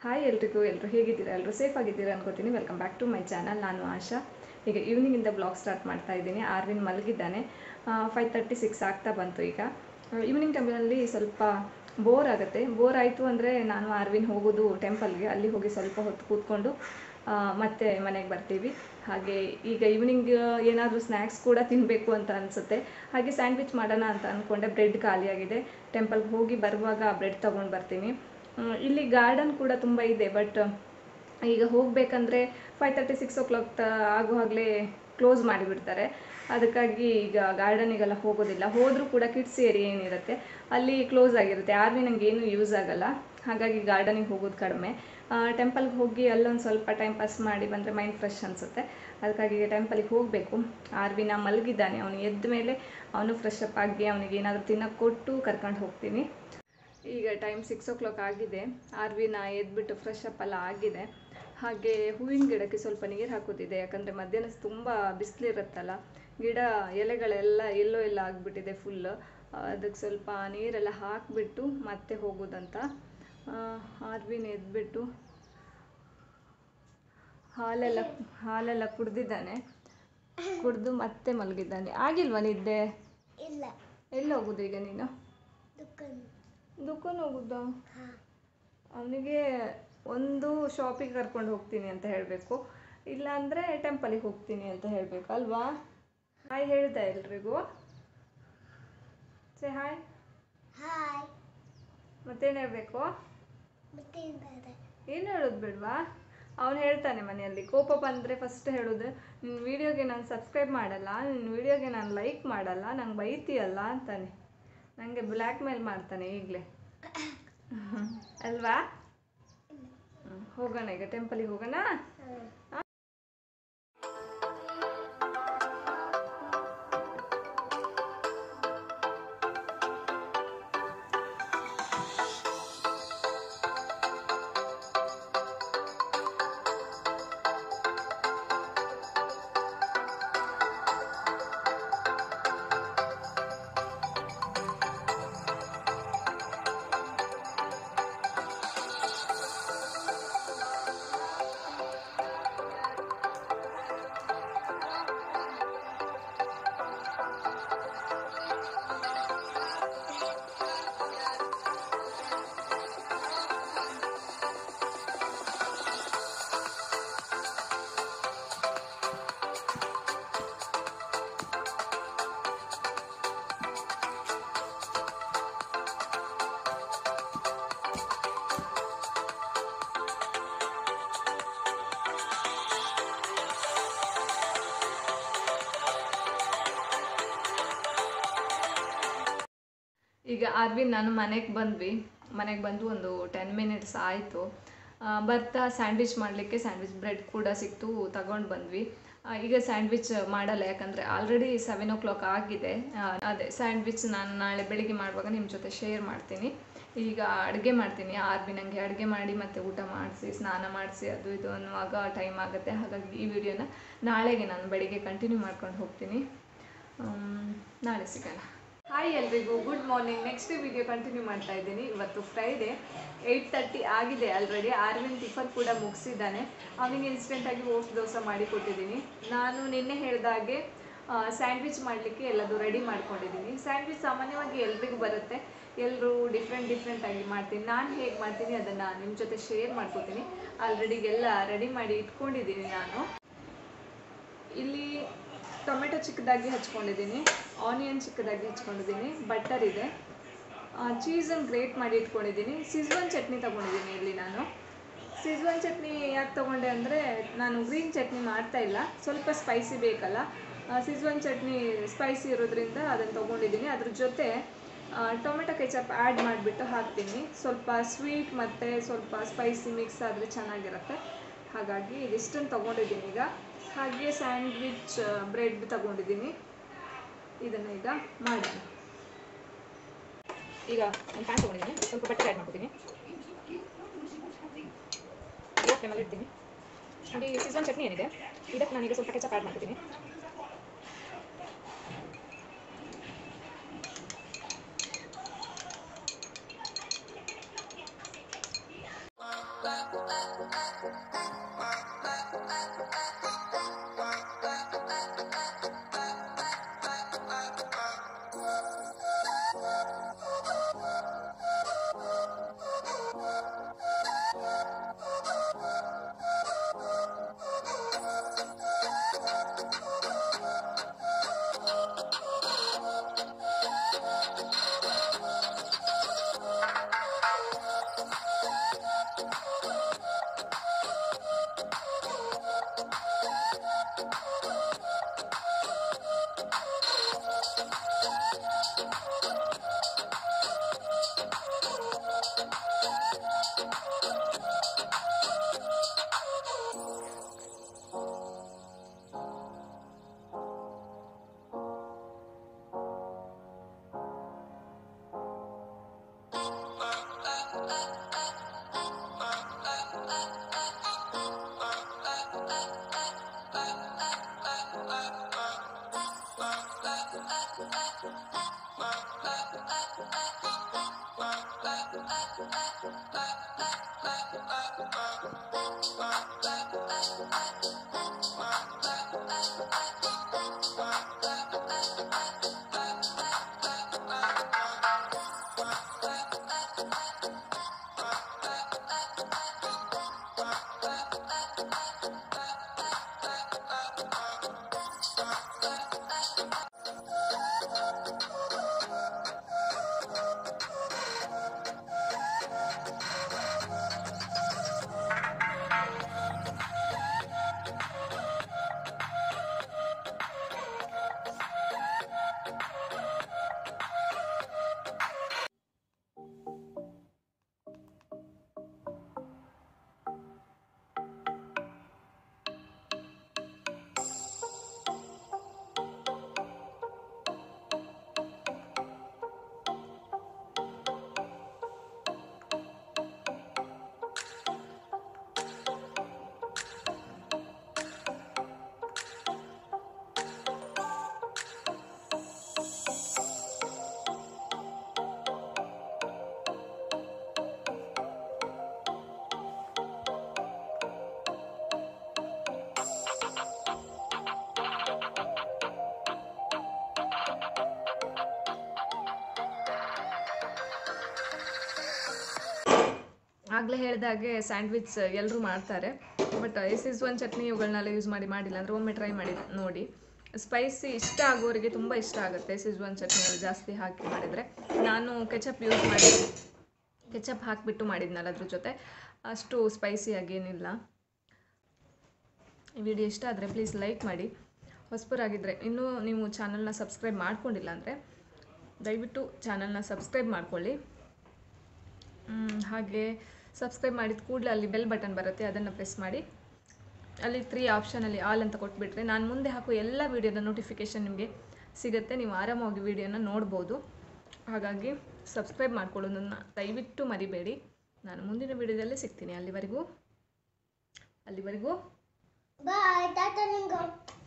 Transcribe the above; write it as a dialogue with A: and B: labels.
A: hi ಎಲ್ರಿಗೂ ಎಲ್ಲರೂ ಹೇಗಿದ್ದೀರಾ ಎಲ್ಲರೂ ಸೇಫ್ ಆಗಿದ್ದೀರಾ ಅನ್ಕೋತೀನಿ welcome back to my channel ನಾನು ಆಶಾ ಈಗ ಈವ್ನಿಂಗಿಂದ ಬ್ಲಾಗ್ ಸ್ಟಾರ್ಟ್ ಮಾಡ್ತಾ ಇದ್ದೀನಿ ಆರ್ವಿನ್ ಮಲಗಿದ್ದಾನೆ ಫೈವ್ ತರ್ಟಿ ಸಿಕ್ಸ್ ಆಗ್ತಾ ಬಂತು ಈಗ ಈವ್ನಿಂಗ್ ಟೈಮಲ್ಲಿ ಸ್ವಲ್ಪ ಬೋರ್ ಆಗುತ್ತೆ ಬೋರ್ ಆಯಿತು ಅಂದರೆ ನಾನು ಆರ್ವಿನ್ ಹೋಗೋದು ಟೆಂಪಲ್ಗೆ ಅಲ್ಲಿ ಹೋಗಿ ಸ್ವಲ್ಪ ಹೊತ್ತು ಕೂತ್ಕೊಂಡು ಆ, ಮತ್ತೆ ಮನೆಗೆ ಬರ್ತೀವಿ ಹಾಗೆ ಈಗ ಈವ್ನಿಂಗ್ ಏನಾದರೂ ಸ್ನ್ಯಾಕ್ಸ್ ಕೂಡ ತಿನ್ನಬೇಕು ಅಂತ ಅನಿಸುತ್ತೆ ಹಾಗೆ ಸ್ಯಾಂಡ್ವಿಚ್ ಮಾಡೋಣ ಅಂತ ಅಂದ್ಕೊಂಡೆ ಬ್ರೆಡ್ ಖಾಲಿಯಾಗಿದೆ ಟೆಂಪಲ್ಗೆ ಹೋಗಿ ಬರುವಾಗ ಬ್ರೆಡ್ ತೊಗೊಂಡು ಬರ್ತೀನಿ ಹ್ಮ್, ಇಲ್ಲಿ ಗಾರ್ಡನ್ ಕೂಡ ತುಂಬ ಇದೆ ಬಟ್ ಈಗ ಹೋಗಬೇಕಂದ್ರೆ five thirty six o'clock ಆಗುವಾಗಲೇ ಕ್ಲೋಸ್ ಮಾಡಿಬಿಡ್ತಾರೆ ಅದಕ್ಕಾಗಿ ಈಗ ಗಾರ್ಡನಿಗೆಲ್ಲ ಹೋಗೋದಿಲ್ಲ ಹೋದರೂ ಕೂಡ ಕಿಡ್ಸ್ ಏರಿಯಾ ಏನಿರುತ್ತೆ ಅಲ್ಲಿ ಕ್ಲೋಸ್ ಆಗಿರುತ್ತೆ ಆರ್ಮಿ ನನಗೆ ಏನೂ ಯೂಸ್ ಆಗಲ್ಲ ಹಾಗಾಗಿ ಗಾರ್ಡನಿಗೆ ಹೋಗೋದು ಕಡಿಮೆ ಟೆಂಪಲ್ಗೆ ಹೋಗಿ ಅಲ್ಲೊಂದು ಸ್ವಲ್ಪ ಟೈಮ್ ಪಾಸ್ ಮಾಡಿ ಬಂದರೆ ಮೈಂಡ್ ಫ್ರೆಶ್ ಅನಿಸುತ್ತೆ ಅದಕ್ಕಾಗಿ ಟೆಂಪಲಿಗೆ ಹೋಗಬೇಕು ಆರ್ವಿನ ಮಲಗಿದ್ದಾನೆ ಅವನು ಎದ್ದ ಮೇಲೆ ಅವನು ಫ್ರೆಶ್ ಅಪ್ ಆಗಿ ಅವನಿಗೆ ಏನಾದರೂ ತಿನ್ನೋಕ್ಕೆ ಕೊಟ್ಟು ಕರ್ಕೊಂಡು ಹೋಗ್ತೀನಿ ಈಗ ಟೈಮ್ ಸಿಕ್ಸ್ ಓ ಕ್ಲಾಕ್ ಆಗಿದೆ ಆರ್ವಿನ ಎದ್ಬಿಟ್ಟು ಫ್ರೆಶ್ ಅಪ್ ಎಲ್ಲ ಆಗಿದೆ ಹಾಗೆ ಹೂವಿನ ಗಿಡಕ್ಕೆ ಸ್ವಲ್ಪ ನೀರು ಹಾಕೋತಿದೆ ಯಾಕಂದರೆ ಮಧ್ಯಾಹ್ನ ತುಂಬ ಬಿಸಿಲಿರುತ್ತಲ್ಲ ಗಿಡ ಎಲೆಗಳೆಲ್ಲ ಎಲ್ಲೋ ಎಲ್ಲ ಆಗಿಬಿಟ್ಟಿದೆ ಫುಲ್ ಅದಕ್ಕೆ ಸ್ವಲ್ಪ ನೀರೆಲ್ಲ ಹಾಕಿಬಿಟ್ಟು ಮತ್ತೆ ಹೋಗೋದಂತ ಆ, ಆರ್ವಿನ ಎದ್ಬಿಟ್ಟು ಹಾಲೆಲ್ಲ ಹಾಲೆಲ್ಲ ಕುಡ್ದಿದ್ದಾನೆ ಕುಡ್ದು ಮತ್ತೆ ಮಲಗಿದ್ದಾನೆ ಆಗಿಲ್ವಾ ನಿದ್ದೆ
B: ಇಲ್ಲ
A: ಎಲ್ಲಿ ಹೋಗುದು ಈಗ ನೀನು
B: ದುಕಾನ್
A: ದುಕಾನ್ ಹೋಗುದಾ
B: ಹಾ
A: ಅವನಿಗೆ ಒಂದು ಶಾಪಿಗೆ ಕರ್ಕೊಂಡು ಹೋಗ್ತೀನಿ ಅಂತ ಹೇಳಬೇಕು ಇಲ್ಲಾಂದರೆ ಟೆಂಪಲಿಗೆ ಹೋಗ್ತೀನಿ ಅಂತ ಹೇಳಬೇಕು ಅಲ್ವಾ ಹಾಯ್ ಹೇಳ್ದೆ ಎಲ್ರಿಗೂ ಸೇ ಹಾಯ್
B: ಹಾಯ್
A: ಮತ್ತೇನು ಹೇಳಬೇಕು
B: ಮತ್ತೇನು ಬೇರೆ
A: ಏನು ಹೇಳೋದು ಬೇಡವಾ ಅವನು ಹೇಳ್ತಾನೆ ಮನೆಯಲ್ಲಿ ಕೋಪ ಬಂದರೆ ಫಸ್ಟ್ ಹೇಳೋದು ನಿನ್ನ ವೀಡಿಯೋಗೆ ನಾನು ಸಬ್ಸ್ಕ್ರೈಬ್ ಮಾಡಲ್ಲ ನಿನ್ನ ವೀಡಿಯೋಗೆ ನಾನು ಲೈಕ್ ಮಾಡಲ್ಲ ನಂಗೆ ಬೈತೀಯಲ್ಲ ಅಂತಾನೆ ನನಗೆ ಬ್ಲ್ಯಾಕ್ ಮೇಲ್ ಮಾಡ್ತಾನೆ ಈಗಲೇ ಅಲ್ವಾ ಹ್ಮ್, ಹೋಗೋಣ ಈಗ ಟೆಂಪಲಿಗೆ ಹೋಗೋಣ ಈಗ ಆರ್ವಿನ್ ನಾನು ಮನೆಗೆ ಬಂದ್ವಿ ಮನೆಗೆ ಬಂದು ಒಂದು ಟೆನ್ ಮಿನಿಟ್ಸ್ ಆಯಿತು ಬರ್ತಾ ಸ್ಯಾಂಡ್ವಿಚ್ ಮಾಡಲಿಕ್ಕೆ ಸ್ಯಾಂಡ್ವಿಚ್ ಬ್ರೆಡ್ ಕೂಡ ಸಿಕ್ತು ತಗೊಂಡು ಬಂದ್ವಿ ಆ, ಈಗ ಸ್ಯಾಂಡ್ವಿಚ್ ಮಾಡಲ್ಲ ಯಾಕಂದರೆ ಆಲ್ರೆಡಿ ಸೆವೆನ್ ಓ ಕ್ಲಾಕ್ ಆಗಿದೆ ಆ, ಅದೇ ಸ್ಯಾಂಡ್ವಿಚ್ ನಾನು ನಾಳೆ ಬೆಳಿಗ್ಗೆ ಮಾಡುವಾಗ ನಿಮ್ಮ ಜೊತೆ ಶೇರ್ ಮಾಡ್ತೀನಿ ಈಗ ಅಡುಗೆ ಮಾಡ್ತೀನಿ ಆರ್ವಿ ನನಗೆ ಅಡುಗೆ ಮಾಡಿ ಮತ್ತೆ ಊಟ ಮಾಡಿಸಿ ಸ್ನಾನ ಮಾಡಿಸಿ ಅದು ಇದು ಅನ್ನುವಾಗ ಟೈಮ್ ಆಗುತ್ತೆ ಹಾಗಾಗಿ ಈ ವಿಡಿಯೋನ ನಾಳೆಗೆ ನಾನು ಬೆಳಿಗ್ಗೆ ಕಂಟಿನ್ಯೂ ಮಾಡ್ಕೊಂಡು ಹೋಗ್ತೀನಿ ಆಮ್, ನಾಳೆ ಸಿಗೋಣ ಹಾಯ್ ಎಲ್ರಿಗೂ good morning next video continue ಮಾಡ್ತಾ ಇದ್ದೀನಿ ಇವತ್ತು ಫ್ರೈಡೇ ಏಯ್ಟ್ ತರ್ಟಿ ಆಗಿದೆ ಆಲ್ರೆಡಿ ಆರ್ವಿನ್ ಟಿಫನ್ ಕೂಡ ಮುಗಿಸಿದ್ದಾನೆ ಅವನಿಗೆ ಇನ್ಸ್ಟೆಂಟಾಗಿ ಓಟ್ಸ್ ದೋಸೆ ಮಾಡಿ ಕೊಟ್ಟಿದ್ದೀನಿ ನಾನು ನಿನ್ನೆ ಹೇಳಿದಾಗೆ ಸ್ಯಾಂಡ್ವಿಚ್ ಮಾಡಲಿಕ್ಕೆ ಎಲ್ಲದು ರೆಡಿ ಮಾಡ್ಕೊಂಡಿದ್ದೀನಿ ಸ್ಯಾಂಡ್ವಿಚ್ ಸಾಮಾನ್ಯವಾಗಿ ಎಲ್ರಿಗೂ ಬರುತ್ತೆ ಎಲ್ಲರೂ ಡಿಫ್ರೆಂಟ್ ಡಿಫ್ರೆಂಟ್ ಆಗಿ ಮಾಡ್ತೀನಿ ನಾನು ಹೇಗೆ ಮಾಡ್ತೀನಿ ಅದನ್ನು ನಿಮ್ಮ ಜೊತೆ ಶೇರ್ ಮಾಡ್ಕೋತೀನಿ ಆಲ್ರೆಡಿ ಎಲ್ಲ ರೆಡಿ ಮಾಡಿ ಇಟ್ಕೊಂಡಿದ್ದೀನಿ ನಾನು ಇಲ್ಲಿ ಟೊಮೆಟೊ ಚಿಕ್ಕದಾಗಿ ಹಚ್ಕೊಂಡಿದ್ದೀನಿ ಆನಿಯನ್ ಚಿಕ್ಕದಾಗಿ ಹಚ್ಕೊಂಡಿದ್ದೀನಿ ಬಟರ್ ಇದೆ ಚೀಸನ್ನು ಗ್ರೇಟ್ ಮಾಡಿ ಇಟ್ಕೊಂಡಿದ್ದೀನಿ ಸಿಜ್ವನ್ ಚಟ್ನಿ ತೊಗೊಂಡಿದ್ದೀನಿ ಇಲ್ಲಿ ನಾನು ಸಿಜ್ವನ್ ಚಟ್ನಿ ಯಾಕೆ ತೊಗೊಂಡೆ ಅಂದರೆ ನಾನು ಗ್ರೀನ್ ಚಟ್ನಿ ಮಾಡ್ತಾ ಇಲ್ಲ ಸ್ವಲ್ಪ ಸ್ಪೈಸಿ ಬೇಕಲ್ಲ ಸಿಜ್ವನ್ ಚಟ್ನಿ ಸ್ಪೈಸಿ ಇರೋದ್ರಿಂದ ಅದನ್ನು ತೊಗೊಂಡಿದ್ದೀನಿ ಅದ್ರ ಜೊತೆ ಟೊಮೆಟೊ ಕೆಚಪ್ ಆ್ಯಡ್ ಮಾಡಿಬಿಟ್ಟು ಹಾಕ್ತೀನಿ ಸ್ವಲ್ಪ ಸ್ವೀಟ್ ಮತ್ತು ಸ್ವಲ್ಪ ಸ್ಪೈಸಿ ಮಿಕ್ಸ್ ಆದರೆ ಚೆನ್ನಾಗಿರುತ್ತೆ ಹಾಗಾಗಿ ಇದಿಷ್ಟನ್ನು ತೊಗೊಂಡಿದ್ದೀನಿ ಈಗ ಹಾಗೆ ಸ್ಯಾಂಡ್ವಿಚ್ ಬ್ರೆಡ್ ತಗೊಂಡಿದ್ದೀನಿ ಇದನ್ನು ಈಗ ಮಾಡೋಣ ಈಗ ಒಂದು ಪ್ಯಾನ್ ತೊಗೊಂಡಿದ್ದೀನಿ ಸ್ವಲ್ಪ ಬಟ್ಟೆ ಆ್ಯಡ್ ಮಾಡ್ಕೊತೀನಿ ಲೋ ಫ್ಲೇಮಲ್ಲಿ ಇಡ್ತೀನಿ ನೋಡಿ ಸೀಸನ್ ಚಟ್ನಿ ಏನಿದೆ ಇದಕ್ಕೆ ನಾನೀಗ ಸ್ವಲ್ಪ ಕೆಚಪ್ ಆ್ಯಡ್ ಮಾಡ್ಕೊತೀನಿ ಆಗಲೇ ಹೇಳಿದಾಗೆ ಸ್ಯಾಂಡ್ವಿಚ್ ಎಲ್ಲರೂ ಮಾಡ್ತಾರೆ ಬಟ್ ಎಸ್ ಒನ್ ಚಟ್ನಿ ಇವುಗಳನ್ನೆಲ್ಲ ಯೂಸ್ ಮಾಡಿ ಮಾಡಿಲ್ಲ ಅಂದರೆ ಒಮ್ಮೆ ಟ್ರೈ ಮಾಡಿ ನೋಡಿ ಸ್ಪೈಸಿ ಇಷ್ಟ ಆಗೋರಿಗೆ ತುಂಬ ಇಷ್ಟ ಆಗುತ್ತೆ ಎಸ್ ಒನ್ ಚಟ್ನಿಯಲ್ಲಿ ಜಾಸ್ತಿ ಹಾಕಿ ಮಾಡಿದರೆ ನಾನು ಕೆಚಪ್ ಯೂಸ್ ಮಾಡಿ ಕೆಚಪ್ ಹಾಕಿಬಿಟ್ಟು ಮಾಡಿದ್ನಲ್ಲ ಅದ್ರ ಜೊತೆ ಅಷ್ಟು ಸ್ಪೈಸಿಯಾಗಿ ಏನಿಲ್ಲ ಈ ವಿಡಿಯೋ ಇಷ್ಟ ಆದರೆ ಪ್ಲೀಸ್ ಲೈಕ್ ಮಾಡಿ ಹೊಸಬರಾಗಿದ್ದರೆ ಇನ್ನೂ ನೀವು ಚಾನಲ್ನ ಸಬ್ಸ್ಕ್ರೈಬ್ ಮಾಡ್ಕೊಂಡಿಲ್ಲ ಅಂದರೆ ದಯವಿಟ್ಟು ಚಾನಲ್ನ ಸಬ್ಸ್ಕ್ರೈಬ್ ಮಾಡ್ಕೊಳ್ಳಿ ಮ್, ಹಾಗೆ ಸಬ್ಸ್ಕ್ರೈಬ್ ಮಾಡಿದ ಕೂಡಲೇ ಅಲ್ಲಿ ಬೆಲ್ ಬಟನ್ ಬರುತ್ತೆ ಅದನ್ನು ಪ್ರೆಸ್ ಮಾಡಿ ಅಲ್ಲಿ ತ್ರೀ ಆಪ್ಷನಲ್ಲಿ ಆಲ್ ಅಂತ ಕೊಟ್ಬಿಟ್ರೆ ನಾನು ಮುಂದೆ ಹಾಕೋ ಎಲ್ಲ ವೀಡಿಯೋದ ನೋಟಿಫಿಕೇಷನ್ ನಿಮಗೆ ಸಿಗುತ್ತೆ ನೀವು ಆರಾಮಾಗಿ ವೀಡಿಯೋನ ನೋಡ್ಬೋದು ಹಾಗಾಗಿ ಸಬ್ಸ್ಕ್ರೈಬ್ ಮಾಡ್ಕೊಳ್ಳೋದನ್ನು ದಯವಿಟ್ಟು ಮರಿಬೇಡಿ ನಾನು ಮುಂದಿನ ವೀಡಿಯೋದಲ್ಲೇ ಸಿಗ್ತೀನಿ ಅಲ್ಲಿವರೆಗೂ ಅಲ್ಲಿವರೆಗೂ
B: ಬಾಯ್ ಟಾಟಾ ನಿಂಗೋ